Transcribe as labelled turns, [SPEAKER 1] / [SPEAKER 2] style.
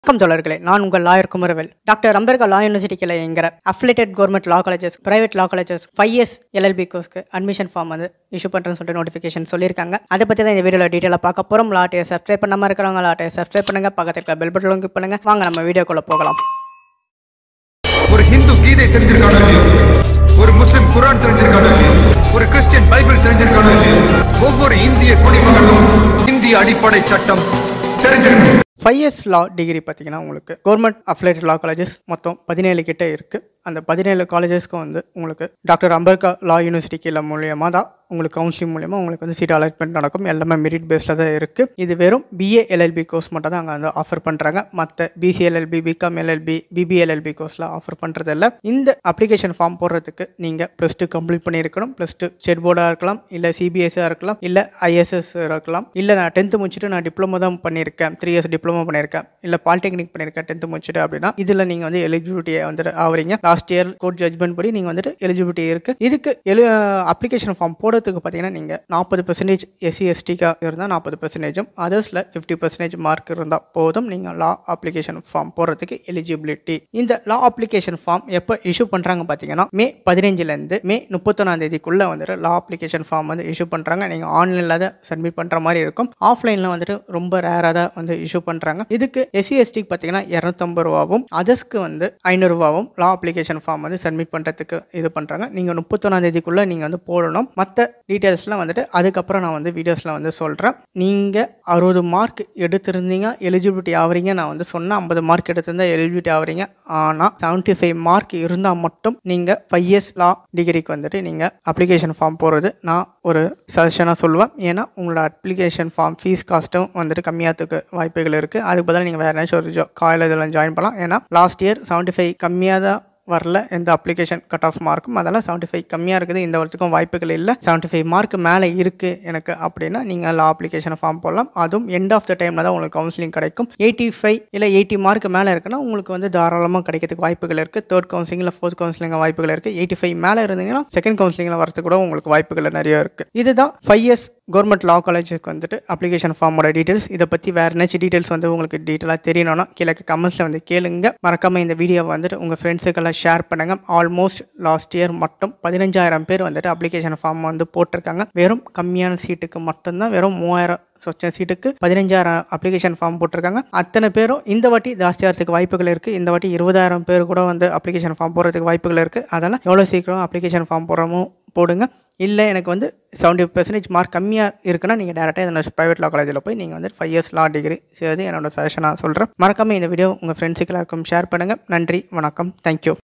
[SPEAKER 1] வணக்கம் தோழர்களே நான் உங்கள் lawyer Kumaravel doctor Ambedkar law யூனிவர்சிட்டியில் என்கிற affiliated government law colleges private law colleges five years LLB கோர்ஸ்க்கு அட்மிஷன் ஃபார்ம் வந்து இஷ்யூ பண்ணுறேன்னு சொல்லிட்டு நோட்டிஃபிகேஷன் சொல்லியிருக்காங்க அதை பற்றி தான் இந்த வீடியோவில் டீட்டெயிலாக பார்க்க போகிறோம் லாட்டையை சப்ஸ்கிரைப் பண்ணாமல் இருக்கிறவங்க லாட்டையை சப்ஸ்கிரைப் பண்ணுங்க பக்கத்தில் இருக்கிற பெல் பட்டன் கிளிக் பண்ணுங்க வாங்க நம்ம வீடியோக்குள்ளே போகலாம்
[SPEAKER 2] ஒரு ஹிந்து கீதை தெரிஞ்சிருக்கானோ இல்லையோ ஒரு முஸ்லிம் குரான் தெரிஞ்சிருக்கானோ இல்லையோ ஒரு கிறிஸ்டியன் பைபிள் தெரிஞ்சிருக்கானோ இல்லையோ ஒவ்வொரு இந்திய குடிமகனும் இந்திய அடிப்படை சட்டம் தெரிஞ்சிருக்கணும்
[SPEAKER 1] ஃபைவ் இயர்ஸ் லா டிகிரி பார்த்தீங்கன்னா உங்களுக்கு கவர்மெண்ட் அஃபிலேட்டட் லா காலேஜஸ் மொத்தம் பதினேழு கிட்ட இருக்குது அந்த பதினேழு காலேஜஸ்க்கும் வந்து உங்களுக்கு டாக்டர் அம்பேத்கர் லா யூனிவர்சிட்டி கீழே மூலியமாக தான் உங்களுக்கு கவுன்சிலிங் மூலியமாக உங்களுக்கு வந்து சீட் அலாட்மெண்ட் நடக்கும் எல்லாமே மெரிட் பேஸில் தான் இருக்குது இது வெறும் பிஏ எல்எல்பி கோர்ஸ் மட்டும் தான் அங்கே வந்து ஆஃபர் பண்ணுறாங்க மற்ற பிசிஎல்எல்பி பிகாம் எல்எல்பி பிபிஎல்எல்பி கோர்ஸில் ஆஃபர் பண்ணுறதில்ல இந்த அப்ளிகேஷன் ஃபார்ம் போடுறதுக்கு நீங்கள் ப்ளஸ் டூ கம்ப்ளீட் பண்ணியிருக்கணும் ப்ளஸ் டூ ஸ்டேட் போர்டாக இருக்கலாம் இல்லை சிபிஎஸ்ஆ இருக்கலாம் இல்லை ஐஎஸ்எஸ் இருக்கலாம் இல்லை நான் டென்த்து முடிச்சுட்டு நான் டிப்ளமோ தான் பண்ணியிருக்கேன் த்ரீ இயர்ஸ் டிப்ளமோ பண்ணியிருக்கேன் இல்லை பாலிடெக்னிக் பண்ணியிருக்கேன் டென்த்து முடிச்சுட்டு அப்படின்னா இதில் நீங்கள் வந்து எலிஜிபிலிட்டியை வந்துட்டு ஆவறீங்க லாஸ்ட் இயர் கோர்ட் ஜட்மெண்ட் படி நீங்கள் வந்துட்டு எலிஜிபிலிட்டி இருக்குது இதுக்கு எழு அப்ளிகேஷன் ஃபார்ம் போடுறதுக்கு பார்த்தீங்கன்னா நீங்கள் நாற்பது பெர்சன்டேஜ் எஸ்சி எஸ்டிக்காக இருந்தால் நாற்பது பெர்சன்டேஜும் அதர்ஸில் ஃபிஃப்டி பெர்சன்டேஜ் மார்க் இருந்தால் போதும் நீங்கள் லா அப்ளிகேஷன் ஃபார்ம் போடுறதுக்கு எலிஜிபிலிட்டி இந்த லா அப்ளிகேஷன் ஃபார்ம் எப்போ இஷ்யூ பண்ணுறாங்க பார்த்தீங்கன்னா மே பதினஞ்சுலேருந்து மே முப்பத்தொன்னாம் தேதிக்குள்ளே வந்துட்டு லா அப்ளிகேஷன் ஃபார்ம் வந்து இஷ்யூ பண்ணுறாங்க நீங்கள் ஆன்லைனில் தான் சப்மிட் பண்ணுற மாதிரி இருக்கும் ஆஃப்லைனில் வந்துட்டு ரொம்ப ரேராக தான் வந்து இஷ்யூ பண்ணுறாங்க இதுக்கு எஸ்சி எஸ்டிக்கு பார்த்தீங்கன்னா இரநூத்தம்பது ரூபாவும் அதர்ஸ்க்கு வந்து ஐநூறுரூவாவும் லா அப்ளிகேஷன் ஃபார்ம் வந்து சப்மிட் பண்ணுறதுக்கு இது பண்ணுறாங்க நீங்கள் முப்பத்தொன்னாம் தேதிக்குள்ளே நீங்கள் வந்து போடணும் மற்ற டீட்டெயில்ஸ்லாம் வந்துட்டு அதுக்கப்புறம் நான் வந்து வீடியோஸில் வந்து சொல்கிறேன் நீங்கள் அறுபது மார்க் எடுத்திருந்தீங்க எலிஜிபிலிட்டி ஆகிறீங்க நான் வந்து சொன்னேன் ஐம்பது மார்க் எடுத்திருந்தா எலிஜிபிலிட்டி ஆகிறீங்க ஆனால் செவன்ட்டி ஃபைவ் மார்க் இருந்தால் மட்டும் நீங்கள் ஃபைவ் இயர்ஸ் லா டிகிரிக்கு வந்துட்டு நீங்கள் அப்ளிகேஷன் ஃபார்ம் போடுறது நான் ஒரு சஜஷனாக சொல்லுவேன் ஏன்னா உங்களோட அப்ளிகேஷன் ஃபார்ம் ஃபீஸ் காஸ்ட்டும் வந்துட்டு கம்மியாகிறதுக்கு வாய்ப்புகள் இருக்குது அதுக்கு பதிலாக நீங்கள் வேறு ஏதாச்சும் ஒரு ஜோ காலேஜில் ஜாயின் பண்ணலாம் ஏன்னா லாஸ்ட் இயர் செவன்ட்டி ஃபைவ் கம்மியாக தான் வரல எந்த அப்ளிகேஷன் கட் ஆஃப் மார்க்கும் அதெல்லாம் செவன்ட்டி ஃபைவ் கம்மியாக இருக்குது இந்த வருஷத்துக்கும் வாய்ப்புகள் இல்லை செவன்ட்டி ஃபைவ் மார்க் மேலே இருக்குது எனக்கு அப்படின்னா நீங்கள் லா அப்ளிகேஷன் ஃபார்ம் போடலாம் அதுவும் எண்ட் ஆஃப் த டைமில் தான் உங்களுக்கு கவுன்சிலிங் கிடைக்கும் எயிட்டி ஃபைவ் இல்லை எயிட்டி மார்க் மேலே இருக்குன்னா உங்களுக்கு வந்து தாராளமாக கிடைக்கிறதுக்கு வாய்ப்புகள் இருக்குது தேர்ட் கவுன்சிலிங்கில் ஃபோர்த் கவுன்சிலிங் வாய்ப்புகள் இருக்குது எயிட்டி ஃபைவ் மேலே இருந்தீங்கன்னா செகண்ட் கவுன்சிலிங்கில் வரதுக்கு கூட உங்களுக்கு வாய்ப்புகள் நிறைய இருக்குது இதுதான் ஃபைவ் இயர்ஸ் கவர்மெண்ட் லா காலேஜுக்கு வந்துட்டு அப்ளிகேஷன் ஃபார்மோட டீட்டெயில்ஸ் இதை பற்றி வேறு ஏதாச்சும் டீட்டெயில்ஸ் வந்து உங்களுக்கு டீட்டெயிலாக தெரியணும்னா கீழே கமெண்ட்ஸில் வந்து கேளுங்க மறக்காமல் இந்த வீடியோவை வந்துட்டு உங்கள் ஃப்ரெண்ட்ஸுக்கெல்லாம் ஷேர் பண்ணுங்கள் ஆல்மோஸ்ட் லாஸ்ட் இயர் மட்டும் பதினஞ்சாயிரம் பேர் வந்துட்டு அப்ளிகேஷன் ஃபார்ம் வந்து போட்டிருக்காங்க வெறும் கம்மியான சீட்டுக்கு மட்டும்தான் வெறும் மூவாயிரம் சொச்ச சீட்டுக்கு பதினஞ்சாயிரம் அப்ளிகேஷன் ஃபார்ம் போட்டிருக்காங்க அத்தனை பேரும் இந்த வாட்டி ஜாஸ்தியாகிறதுக்கு வாய்ப்புகள் இருக்குது இந்த வாட்டி இருபதாயிரம் பேர் கூட வந்து அப்ளிகேஷன் ஃபார்ம் போடுறதுக்கு வாய்ப்புகள் இருக்குது அதெல்லாம் எவ்வளோ சீக்கிரம் அப்ளிகேஷன் ஃபார்ம் போடுறமோ போடுங்க இல்லை எனக்கு வந்து செவன்ட்டி பர்சன்டேஜ் மார்க் கம்மியாக இருக்குன்னா நீங்கள் டேரெக்டாக இந்த ப்ரைவேட் லா காலேஜில் போய் நீங்கள் வந்து ஃபைவ் இயர்ஸ் லா டிகிரி செய்வது என்னோட சஜஷனாக சொல்கிறேன் மறக்காமல் இந்த வீடியோ உங்கள் ஃப்ரெண்ட்ஸுக்கு எல்லாருக்கும் ஷேர் பண்ணுங்கள் நன்றி வணக்கம் தேங்க்யூ